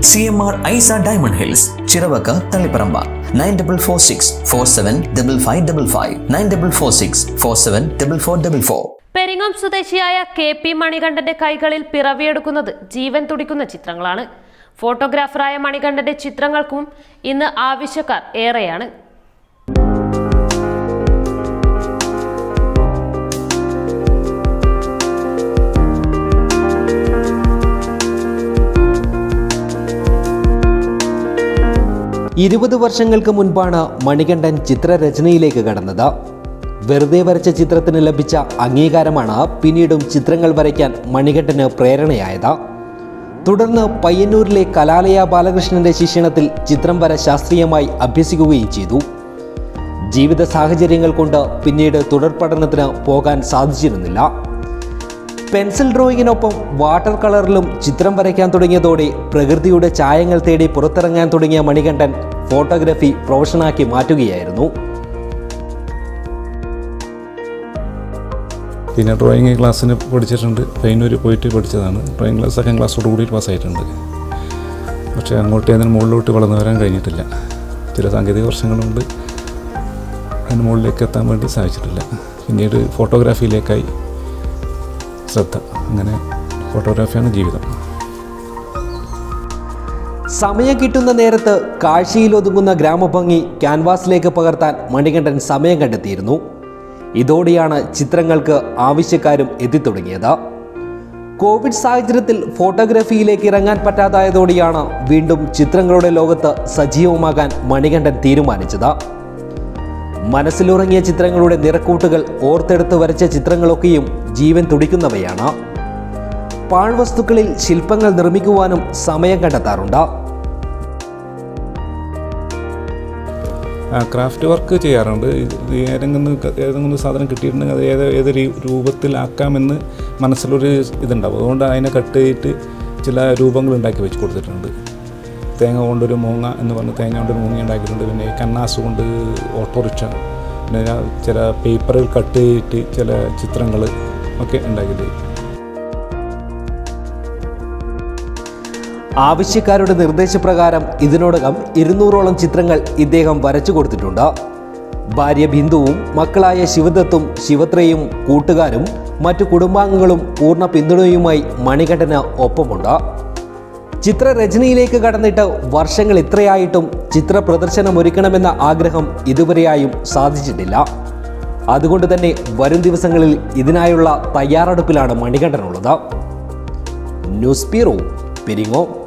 C M R ഐസ diamond hills Chiravakku Taliparamba nine double four six four seven double five double five nine double four six four seven double four double four Peringome സ്വദേശിയായ K P മണികണ്ഠന്റെ കൈകളിൽ പിറവിയെടുക്കുന്നത് ജീവൻ തുടിക്കുന്ന ചിത്രങ്ങളാണ് ഫോട്ടോഗ്രാഫറായ മണികണ്ഠന്റെ ചിത്രങ്ങൾക്കും ഇന്ന് ആവശ്യക്കാർ ഏറെയാണ് ഇരുപത് വർഷങ്ങൾക്ക് മുൻപാണ് മണികണ്ഠൻ ചിത്രരചനയിലേക്ക് കടന്നത് വെറുതെ വരച്ച ചിത്രത്തിന് ലഭിച്ച അംഗീകാരമാണ് പിന്നീടും ചിത്രങ്ങൾ വരയ്ക്കാൻ മണികണ്ഠന് പ്രേരണയായത് തുടർന്ന് പയ്യന്നൂരിലെ കലാലയ ബാലകൃഷ്ണന്റെ ശിക്ഷണത്തിൽ ചിത്രം വര ശാസ്ത്രീയമായി അഭ്യസിക്കുകയും ചെയ്തു ജീവിത സാഹചര്യങ്ങൾ കൊണ്ട് പിന്നീട് തുടർ പഠനത്തിന് പോകാൻ സാധിച്ചിരുന്നില്ല പെൻസിൽ ഡ്രോയിങ്ങിനൊപ്പം വാട്ടർ കളറിലും ചിത്രം വരയ്ക്കാൻ തുടങ്ങിയതോടെ പ്രകൃതിയുടെ ചായങ്ങൾ തേടി പുറത്തിറങ്ങാൻ തുടങ്ങിയ മണികണ്ഠൻ ഫോട്ടോഗ്രാഫി പ്രൊഫഷനാക്കി മാറ്റുകയായിരുന്നു പിന്നെ ഡ്രോയിങ് ക്ലാസ്സിന് പഠിച്ചിട്ടുണ്ട് പയ്യന്നൂർ പോയിട്ട് പഠിച്ചതാണ് ഡ്രോയിങ് ക്ലാസ് സെക്കൻഡ് ക്ലാസ്സോട് കൂടി പാസ്സായിട്ടുണ്ട് പക്ഷേ അങ്ങോട്ട് അതിന് മുകളിലോട്ട് വളർന്നു വരാൻ കഴിഞ്ഞിട്ടില്ല ചില സാങ്കേതിക പ്രശ്നങ്ങളുണ്ട് അതിന് മുകളിലേക്ക് എത്താൻ വേണ്ടി സാധിച്ചിട്ടില്ല പിന്നീട് ഫോട്ടോഗ്രാഫിയിലേക്കായി ശ്രദ്ധ അങ്ങനെ ഫോട്ടോഗ്രാഫിയാണ് ജീവിതം സമയം കിട്ടുന്ന നേരത്ത് കാഴ്ചയിൽ ഒതുങ്ങുന്ന ഗ്രാമഭംഗി ക്യാൻവാസിലേക്ക് പകർത്താൻ മണികണ്ഠൻ സമയം കണ്ടെത്തിയിരുന്നു ഇതോടെയാണ് ചിത്രങ്ങൾക്ക് ആവശ്യക്കാരും എത്തിത്തുടങ്ങിയത് കോവിഡ് സാഹചര്യത്തിൽ ഫോട്ടോഗ്രാഫിയിലേക്ക് ഇറങ്ങാൻ പറ്റാതായതോടെയാണ് വീണ്ടും ചിത്രങ്ങളുടെ ലോകത്ത് സജീവമാകാൻ മണികണ്ഠൻ തീരുമാനിച്ചത് മനസ്സിലുറങ്ങിയ ചിത്രങ്ങളുടെ നിറക്കൂട്ടുകൾ ഓർത്തെടുത്ത് വരച്ച ചിത്രങ്ങളൊക്കെയും ജീവൻ തുടിക്കുന്നവയാണ് പാഴ്വസ്തുക്കളിൽ ശില്പങ്ങൾ നിർമ്മിക്കുവാനും സമയം കണ്ടെത്താറുണ്ട് ക്രാഫ്റ്റ് വർക്ക് ചെയ്യാറുണ്ട് ഇത് ഏതെങ്കിലും ഏതെങ്കിലും സാധനം കിട്ടിയിട്ടുണ്ടെങ്കിൽ അത് ഏത് ഏത് രീ- രൂപത്തിലാക്കാമെന്ന് മനസ്സിലൊരു ഇതുണ്ടാവും അതുകൊണ്ട് അതിനെ കട്ട് ചെയ്തിട്ട് ചില രൂപങ്ങൾ ഉണ്ടാക്കി വെച്ച് കൊടുത്തിട്ടുണ്ട് തേങ്ങ കൊണ്ടൊരു മൂങ്ങ എന്ന് പറഞ്ഞ് തേങ്ങ കൊണ്ടൊരു മൂങ്ങ ഉണ്ടാക്കിയിട്ടുണ്ട് പിന്നെ ഈ കന്നാസ് കൊണ്ട് ഓട്ടോറിക്ഷ പിന്നെ ഞാൻ ചില പേപ്പറിൽ കട്ട് ചെയ്തിട്ട് ചില ചിത്രങ്ങൾ ഒക്കെ ഉണ്ടാക്കിയിട്ട് ആവശ്യക്കാരുടെ നിർദ്ദേശപ്രകാരം ഇതിനോടകം ഇരുന്നൂറോളം ചിത്രങ്ങൾ ഇദ്ദേഹം വരച്ചു കൊടുത്തിട്ടുണ്ട് ഭാര്യ ബിന്ദുവും മക്കളായ ശിവദത്തും ശിവത്രയും കൂട്ടുകാരും മറ്റു കുടുംബാംഗങ്ങളും പൂർണ്ണ പിന്തുണയുമായി മണികണ്ഠന് ഒപ്പമുണ്ട് ചിത്രരചനയിലേക്ക് കടന്നിട്ട് വർഷങ്ങൾ ഇത്രയായിട്ടും ചിത്ര പ്രദർശനം ഒരുക്കണമെന്ന ആഗ്രഹം ഇതുവരെയായും സാധിച്ചിട്ടില്ല അതുകൊണ്ട് തന്നെ വരും ദിവസങ്ങളിൽ ഇതിനായുള്ള തയ്യാറെടുപ്പിലാണ് മണികണ്ഠനുള്ളത് ന്യൂസ് ബ്യൂറോ പെരിങ്ങോ